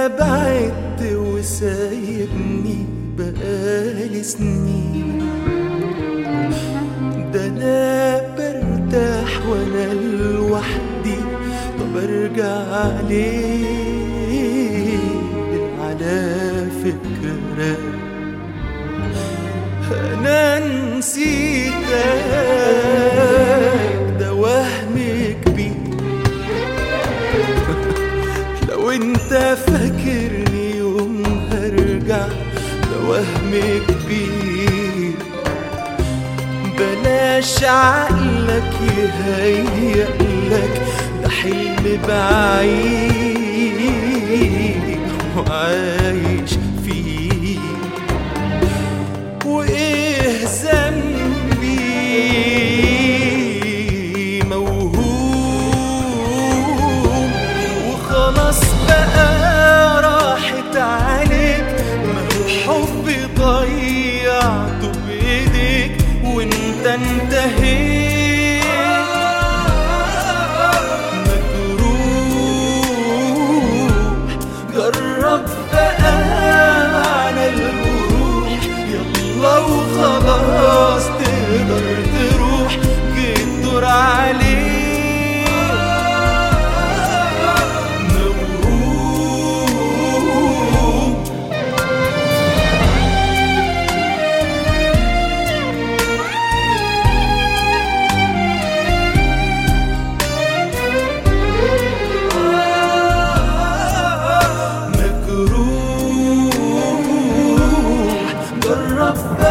بعدت وسايبني بقالي سنين ده انا برتاح وانا لوحدي طب ارجع ليه على فكرة انا نسيتك ده وهم كبير لو انت فاكرني يوم هرجع ده وهم كبير بلاش عقلك يهيألك ده حلم بعيد وعايش فيه وايه ذنبي موهوم وخلاص بقى راحت عليك ما هو حبي ضيعته بايديك وانت انتهيت مجروح جرب بقى على الجروح يلا وخلاص تقدر تروح جيت دور عليك موهوم مجروح جرب